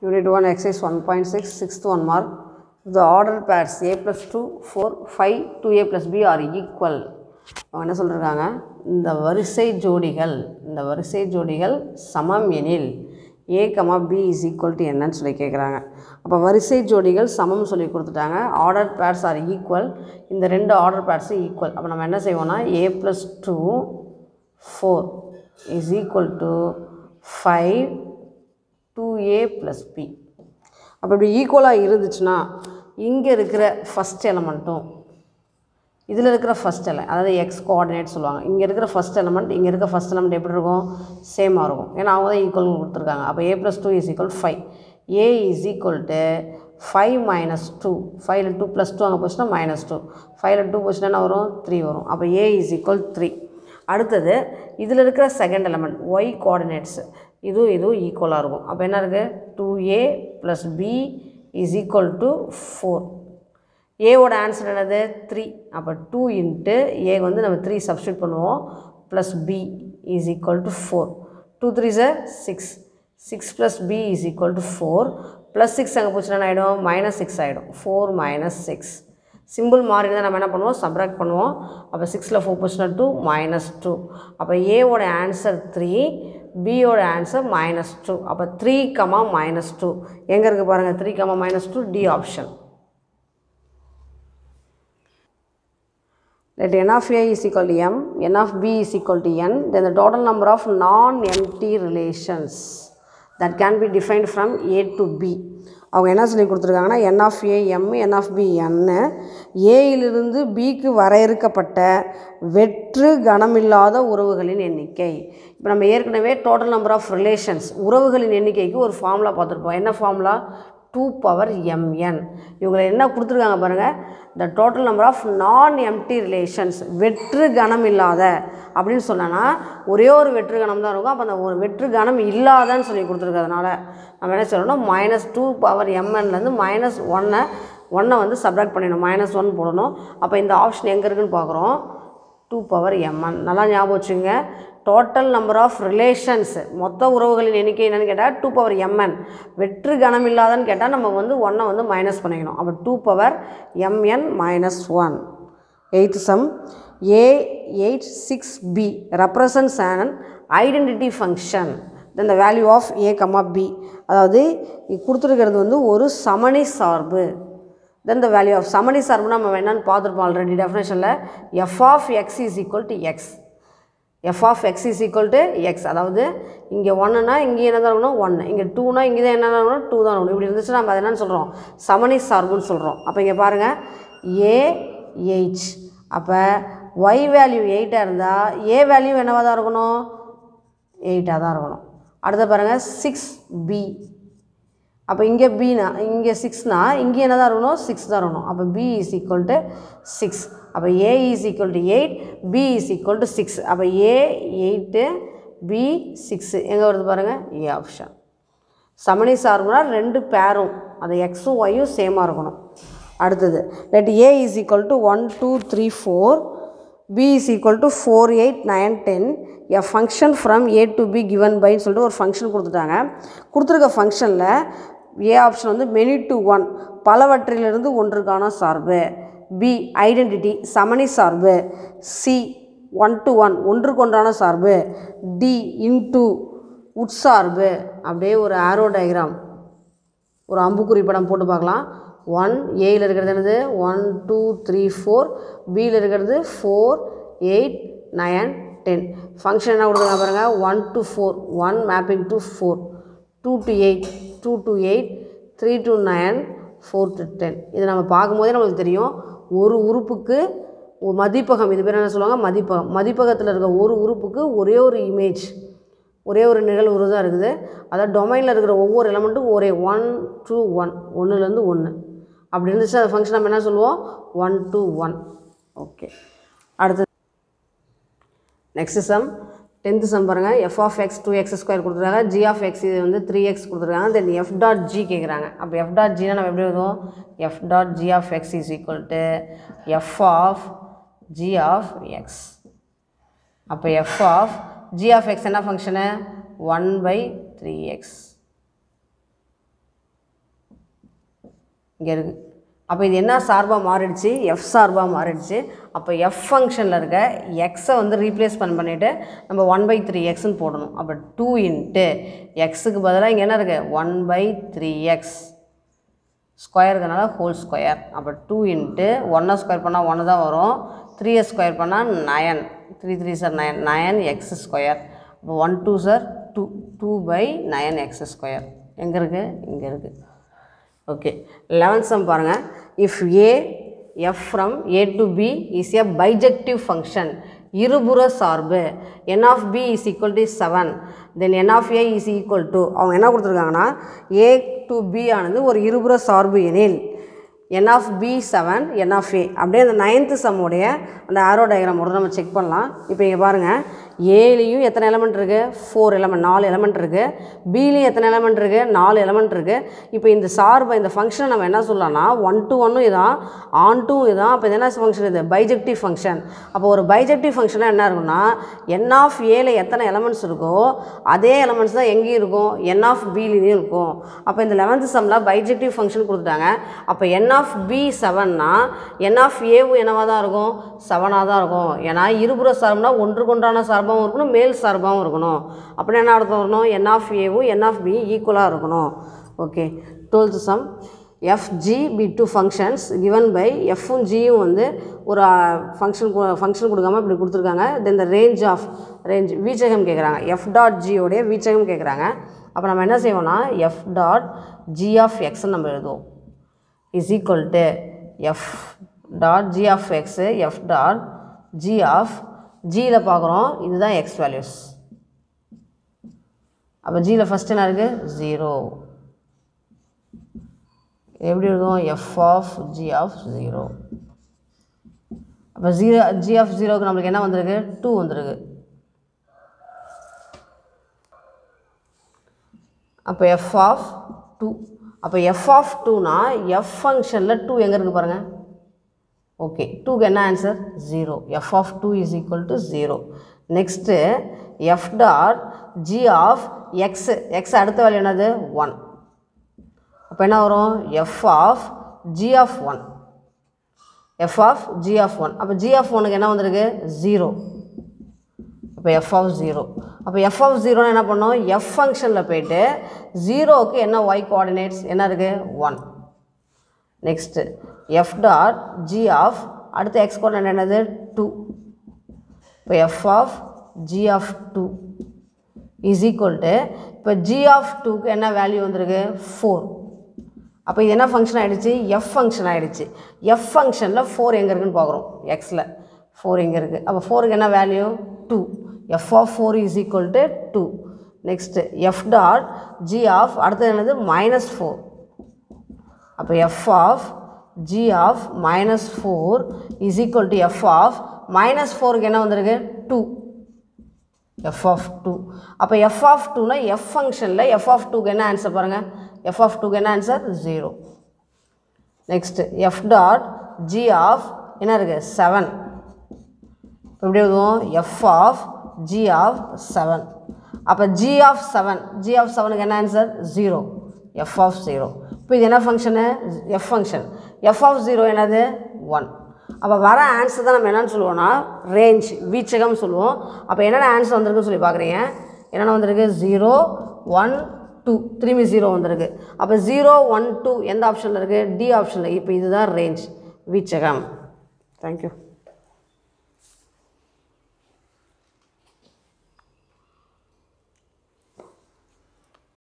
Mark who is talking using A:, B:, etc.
A: Unit 1 exercise 1.6 sixth one mark. The order pairs a plus 2, 4, 5, 2a plus b are equal. அவங்க என்ன சொல்லியிருக்காங்க இந்த வரிசை ஜோடிகள் இந்த வரிசை ஜோடிகள் சமம் எனில் A comma B is equal to என்னன்னு சொல்லி கேட்குறாங்க அப்போ வரிசை ஜோடிகள் சமம் சொல்லி கொடுத்துட்டாங்க ஆர்டர் பேர்ஸ் ஆர் ஈக்குவல் இந்த ரெண்டு ஆர்டர் பேர்ஸும் ஈக்குவல் அப்போ நம்ம என்ன செய்வோம்னா A plus two four is equal to five two A plus B அப்போ இப்படி ஈக்குவலாக இருந்துச்சுன்னா இங்கே இருக்கிற ஃபஸ்ட் எலமெண்ட்டும் இதில் இருக்கிற ஃபஸ்ட் எலை அதாவது எக்ஸ் கோஆர்டினேட் சொல்லுவாங்க இங்கே இருக்கிற ஃபஸ்ட் எலமெண்ட் இங்கே இருக்க ஃபஸ்ட் எலமெண்ட் எப்படி இருக்கும் சேமாக இருக்கும் ஏன்னா அவங்க தான் ஈக்குவல் கொடுத்துருக்காங்க அப்போ A plus two is equal five A is equal to five minus two ஃபைவ்ல டூ ப்ளஸ் டூ அங்கே போச்சுன்னா மைனஸ் டூ ஃபைவ்ல டூ போச்சுன்னா என்ன வரும் த்ரீ வரும் அப்போ ஏ இஸ் ஈக்குவல் த்ரீ அடுத்தது இதில் இருக்கிற செகண்ட் எலமெண்ட் ஒய் கோஆர்டினேட்ஸ் இதுவும் இதுவும் ஈக்குவலாக இருக்கும் அப்போ என்ன இருக்குது two A plus B is equal to four ஏவோட ஆன்சர் என்னது த்ரீ அப்போ டூ இன்ட்டு ஏ வந்து நம்ம த்ரீ சப்ஸ்டியூட் பண்ணுவோம் plus B is equal to four two three சார் six six plus B is equal to four plus six அங்கே போச்சுன்னா ஆகிடும் மைனஸ் சிக்ஸ் ஆகிடும் ஃபோர் மைனஸ் சிக்ஸ் சிம்பிள் மாறி தான் நம்ம என்ன பண்ணுவோம் சப்ராக்ட் பண்ணுவோம் அப்போ சிக்ஸில் ஃபோர் போச்சுன்னா டூ மைனஸ் டூ அப்போ ஏவோட ஆன்சர் த்ரீ பியோட ஆன்சர் மைனஸ் டூ அப்போ த்ரீ கமா மைனஸ் டூ எங்கே இருக்குது பாருங்கள் three comma minus two D option let n of a is equal to m, n of b is equal to n, then the total number of non-empty relations that can be defined from a to b. அவங்க என்ன சொல்லி கொடுத்துருக்காங்கன்னா N of A M N of B என்னு ஏயிலிருந்து பிக்கு வரையறுக்கப்பட்ட வெற்று கனமில்லாத உறவுகளின் எண்ணிக்கை இப்போ நம்ம ஏற்கனவே டோட்டல் நம்பர் ஆஃப் ரிலேஷன்ஸ் உறவுகளின் எண்ணிக்கைக்கு ஒரு ஃபார்முலா பார்த்துருப்போம் என்ன ஃபார்முலா டூ பவர் எம்என் இவங்களை என்ன கொடுத்துருக்காங்க பாருங்கள் the total number of non empty relations வெற்று கணம் இல்லாத அப்படின்னு சொன்னோன்னா ஒரே ஒரு வெற்று கணம் தான் இருக்கும் அப்போ அந்த ஒரு வெற்று கணம் இல்லாதன்னு சொல்லி கொடுத்துருக்கிறதுனால நம்ம என்ன சொல்லணும் மைனஸ் டூ பவர் எம்என்லேருந்து மைனஸ் ஒன்னை ஒன்னை வந்து சப்ராக்ட் பண்ணிடணும் மைனஸ் ஒன் போடணும் அப்போ இந்த ஆப்ஷன் எங்கே இருக்குதுன்னு பார்க்குறோம் டூ பவர் எம்என் நல்லா ஞாபகம் வச்சுங்க டோட்டல் நம்பர் ஆஃப் ரிலேஷன்ஸ் மொத்த உறவுகளின் எண்ணிக்கை என்னென்னு கேட்டால் டூ பவர் எம்என் வெற்று கணம் இல்லாதன்னு கேட்டால் நம்ம வந்து ஒன்றை வந்து மைனஸ் பண்ணிக்கணும் அப்போ two power MN minus one eighth sum A eight six B represents and identity function then the value of A comma B அதாவது கொடுத்துருக்கிறது வந்து ஒரு சமணி சார்பு தென் த வேல்யூ ஆஃப் சமணி சார்புனா நம்ம என்னென்னு பார்த்துருப்போம் ஆல்ரெடி டெஃபினேஷனில் F of X is equal to X F of X is equal to X அதாவது இங்கே ஒன்றுனா இங்கே என்ன தான் இருக்கணும் ஒன்று இங்கே டூனா இங்கே தான் என்ன இருக்கணும் டூ தான் இருக்கணும் இப்படி இருந்துச்சுன்னா நம்ம அதை என்னன்னு சொல்கிறோம் சமணி சார்புன்னு சொல்கிறோம் அப்போ இங்கே பாருங்கள் ஏ எயிட் அப்போ ஒய் வேல்யூ எயிட்டாக இருந்தால் ஏ வேல்யூ என்னவாக தான் இருக்கணும் எயிட்டாக தான் இருக்கணும் அடுத்த பாருங்கள் சிக்ஸ் பி அப்போ இங்கே பினா இங்கே சிக்ஸ்னா இங்கே என்ன தான் இருக்கணும் சிக்ஸ் தான் இருக்கணும் அப்போ B is equal to six அப்போ A is equal to eight B is equal to six அப்போ ஏ எயிட்டு பி சிக்ஸு எங்கே வருது பாருங்கள் ஏ ஆப்ஷன் சமணி சார்புனா ரெண்டு பேரும் அது எக்ஸும் ஒய்யும் சேமாக இருக்கணும் அடுத்தது let A is equal to one two three four B is equal to four eight nine ten a function from A to B given பைன்னு சொல்லிட்டு ஒரு ஃபங்க்ஷன் கொடுத்துட்டாங்க கொடுத்துருக்க ஃபங்க்ஷனில் ஏ ஆப்ஷன் வந்து மெனி டு ஒன் பலவற்றிலிருந்து ஒன்றுக்கான சார்பு பி ஐடென்டிட்டி சமணி சார்பு சி ஒன் டு ஒன் ஒன்றுக்கு ஒன்றான சார்பு டி இன்டு உட்சார்பு அப்படியே ஒரு ஆரோ டயக்ராம் ஒரு அம்புக்குறி படம் போட்டு பார்க்கலாம் ஒன் ஏயில் இருக்கிறது என்னது ஒன் டூ த்ரீ ஃபோர் பியில் இருக்கிறது four eight nine ten function என்ன கொடுத்துருக்காங்க பாருங்கள் one to four one mapping to four two to eight two to eight three to nine four to ten இது நம்ம பார்க்கும்போதே நம்மளுக்கு தெரியும் ஒரு உறுப்புக்கு ஒரு மதிப்பகம் இது பேர் என்ன சொல்லுவாங்க மதிப்பகம் மதிப்பகத்தில் இருக்க ஒரு உறுப்புக்கு ஒரே ஒரு இமேஜ் ஒரே ஒரு நிகழ்வுரு தான் இருக்குது அதாவது டொமைனில் இருக்கிற ஒவ்வொரு எலமெண்ட்டும் ஒரே ஒன் டூ ஒன் ஒன்றுலேருந்து ஒன்று அப்படி இருந்துச்சு அந்த ஃபங்க்ஷன் நம்ம என்ன சொல்லுவோம் ஒன் டூ ஒன் ஓகே அடுத்தது நெக்ஸ்ட் சம் டென்த்து சம் பாருங்கள் F of X two X square கொடுத்துருக்காங்க ஜி ஆஃப் எக்ஸ் இது வந்து த்ரீ எக்ஸ் கொடுத்துருக்காங்க தென் எஃப் டாட் ஜி கேட்குறாங்க அப்போ எஃப் டாட் ஜினா நம்ம எப்படி எழுதுவோம் F dot G of X is equal to F of G of X அப்போ F of G of X என்ன function one by three X இங்கே இருக்குது அப்போ இது என்ன சார்பாக மாறிடுச்சு எஃப் சார்பாக மாறிடுச்சு அப்போ எஃப் ஃபங்க்ஷனில் இருக்க எக்ஸை வந்து ரீப்ளேஸ் பண்ண பண்ணிவிட்டு நம்ம ஒன் பை த்ரீ எக்ஸ்னு போடணும் அப்போ டூ இன்ட்டு எக்ஸுக்கு பதிலாக இங்கே என்ன இருக்குது ஒன் பை த்ரீ எக்ஸ் ஸ்கொயருக்குனால ஹோல் ஸ்கொயர் அப்போ டூ இன்ட்டு ஒன்னை ஸ்கொயர் பண்ணால் ஒன்று தான் வரும் த்ரீயை ஸ்கொயர் பண்ணால் நயன் த்ரீ த்ரீ சார் நயன் நயன் எக்ஸ் ஸ்கொயர் அப்போ ஒன் டூ சார் two two by nine X square எங்கே இருக்குது இங்கே இருக்குது ஓகே லெவன்த் சம் பாருங்கள் if A F from A to B is a bijective function இருபுற சார்பு N of B is equal to seven then N of A is equal to அவங்க என்ன கொடுத்துருக்காங்கன்னா ஏ டு பி ஆனது ஒரு இருபுற சார்பு எனில் N of B seven N of A அப்படியே அந்த நைன்த்து சம்முடைய அந்த ஆரோ டயக்ராம் ஒரு நம்ம செக் பண்ணலாம் இப்போ இங்கே பாருங்கள் ஏலையும் எத்தனை எலமெண்ட் இருக்குது ஃபோர் எலமெண்ட் நாலு எலமெண்ட் இருக்குது பிலையும் எத்தனை எலமெண்ட் இருக்குது நாலு எலமெண்ட் இருக்குது இப்போ இந்த சார்பை இந்த ஃபங்க்ஷனை நம்ம என்ன சொல்லலாம்னா ஒன் டு ஒன்னும் இதான் ஆன் டூ இதான் அப்போ இது என்ன ஃபங்க்ஷன் இது பைஜெக்டிவ் ஃபங்க்ஷன் அப்போ ஒரு பைஜெக்டிவ் ஃபங்க்ஷனாக என்ன இருக்கும்னா என் ஆஃப் ஏல எத்தனை எலமெண்ட்ஸ் இருக்கோ அதே எலமெண்ட்ஸ் தான் எங்கேயும் இருக்கும் என் ஆஃப் பிலையும் இருக்கும் அப்போ இந்த லெவன்த்து சம்மில் பைஜெக்டிவ் ஃபங்க்ஷன் கொடுத்துட்டாங்க அப்போ என் ஆஃப் பி செவன்னா என் ஆஃப் ஏவும் என்னவாக தான் இருக்கும் செவனாக தான் இருக்கும் ஏன்னா இருபுற சார்புனா ஒன்றுக்கு ஒன்றான சார்பாகவும் இருக்கணும் மேல் சார்பாகவும் இருக்கணும் அப்படின்னா என்ன அர்த்தம் வரணும் என் ஆஃப் ஏவும் என் ஆஃப் பி ஈக்குவலாக இருக்கணும் okay twelfth sum FG B two functions given by எஃப்பும் ஜியும் வந்து ஒரு ஃபங்க்ஷன் ஃபங்க்ஷன் கொடுக்காம இப்படி கொடுத்துருக்காங்க then the range of range வீச்சகம் கேட்குறாங்க எஃப் டாட் ஜியோடைய வீச்சகம் கேட்குறாங்க அப்போ நம்ம என்ன செய்வோம்னா எஃப் டாட் ஜி ஆஃப் எக்ஸ்ன்னு நம்ம எழுதுவோம் is equal to F dot G of X F dot G of ஜியில் பார்க்குறோம் இதுதான் எக்ஸ் வேல்யூஸ் அப்போ ஜியில் ஃபஸ்ட் என்ன இருக்குது ஜீரோ எப்படி எழுதுவோம் F of G of zero அப்போ ஜீரோ ஜி ஆஃப் ஜீரோவுக்கு நம்மளுக்கு என்ன வந்திருக்கு டூ வந்திருக்கு அப்போ எஃப் ஆஃப் டூ அப்போ எஃப் ஆஃப் டூனா எஃப் ஃபங்க்ஷனில் டூ எங்கே இருக்குது பாருங்கள் ஓகே டூக்கு என்ன answer zero F of two is equal to zero next F dot G of X X அடுத்த வேல்யூ என்னது ஒன் அப்போ என்ன வரும் F of G of one F of G of one அப்போ ஜி ஆஃப் ஒனுக்கு என்ன வந்திருக்கு ஜீரோ அப்போ எஃப் ஆஃப் ஜீரோ அப்போ எஃப் ஆஃப் ஜீரோன்னு என்ன பண்ணோம் எஃப் ஃபங்க்ஷனில் போயிட்டு ஜீரோவுக்கு என்ன ஒய் கோஆர்டினேட்ஸ் என்ன இருக்குது one next F dot G of அடுத்த எக்ஸ் கோஆர்டினேட் என்னது டூ இப்போ F of G of two is equal to இப்போ ஜி ஆஃப் டூக்கு என்ன வேல்யூ வந்திருக்கு ஃபோர் அப்போ இது என்ன ஃபங்க்ஷன் ஆகிடுச்சு எஃப் ஃபங்க்ஷன் ஆகிடுச்சு எஃப் ஃபங்க்ஷனில் ஃபோர் எங்கே இருக்குன்னு பார்க்குறோம் எக்ஸில் ஃபோர் எங்கே இருக்குது அப்போ ஃபோருக்கு என்ன value two F of four is equal to two next F dot G of அடுத்தது என்னது மைனஸ் ஃபோர் அப்போ F of G of minus four is equal to F of minus ஃபோருக்கு என்ன வந்திருக்கு டூ எஃப் ஆஃப் டூ அப்போ F of டூனா F ஃபங்க்ஷனில் F of டூக்கு என்ன ஆன்சர் பாருங்கள் எஃப் ஆஃப் டூக்கு என்ன answer zero next F dot G of என்ன இருக்குது செவன் இப்போ எப்படி எழுதுவோம் F of G of seven அப்போ G of seven G of செவனுக்கு என்ன answer zero F of zero இப்போ இது என்ன function F function F of zero என்னது ஒன் அப்போ வர ஆன்சர் தான் நம்ம என்னென்னு சொல்லுவோம்னா ரேஞ்ச் வீச்சகம் சொல்லுவோம் அப்போ என்னென்ன ஆன்சர் வந்திருக்குன்னு சொல்லி பார்க்குறீங்க என்னென்ன வந்திருக்கு ஜீரோ ஒன் டூ திரும்பி ஜீரோ வந்திருக்கு அப்போ ஜீரோ ஒன் டூ எந்த ஆப்ஷனில் இருக்குது டி ஆப்ஷனில் இப்போ இதுதான் ரேஞ்ச் வீச்சகம் தேங்க்யூ